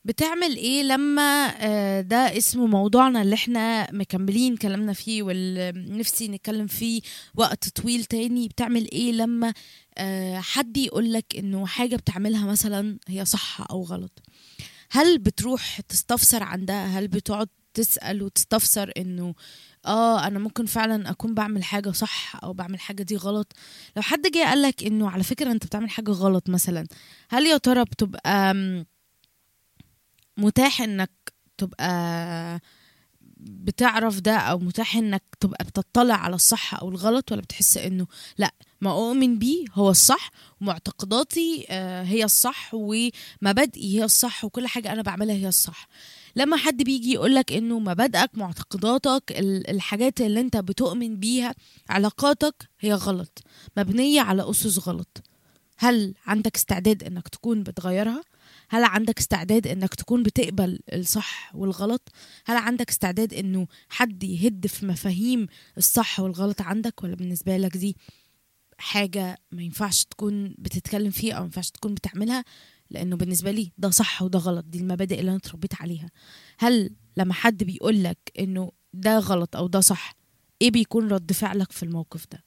بتعمل ايه لما آه، ده اسمه موضوعنا اللي احنا مكملين كلامنا فيه واللي نفسي نتكلم فيه وقت طويل تاني بتعمل ايه لما آه، حد يقولك انه حاجة بتعملها مثلا هي صح او غلط هل بتروح تستفسر عن ده هل بتقعد تسأل وتستفسر انه اه انا ممكن فعلا اكون بعمل حاجة صح او بعمل حاجة دي غلط لو حد جه قالك انه على فكرة انت بتعمل حاجة غلط مثلا هل يا ترى بتبقى آم، متاح انك تبقى بتعرف ده او متاح انك تبقى بتطلع على الصح او الغلط ولا بتحس انه لا ما اؤمن بيه هو الصح ومعتقداتي آه، هي الصح ومبادئي هي الصح وكل حاجة انا بعملها هي الصح لما حد بيجي يقولك انه مبادئك معتقداتك ال- الحاجات اللي انت بتؤمن بيها علاقاتك هي غلط مبنية على اسس غلط هل عندك استعداد انك تكون بتغيرها هل عندك استعداد انك تكون بتقبل الصح والغلط هل عندك استعداد انه حد يهد في مفاهيم الصح والغلط عندك ولا بالنسبة لك دي حاجة ما ينفعش تكون بتتكلم فيها او ما ينفعش تكون بتعملها لانه بالنسبة لي ده صح وده غلط دي المبادئ اللي انا اتربيت عليها هل لما حد بيقولك انه ده غلط او ده صح ايه بيكون رد فعلك في الموقف ده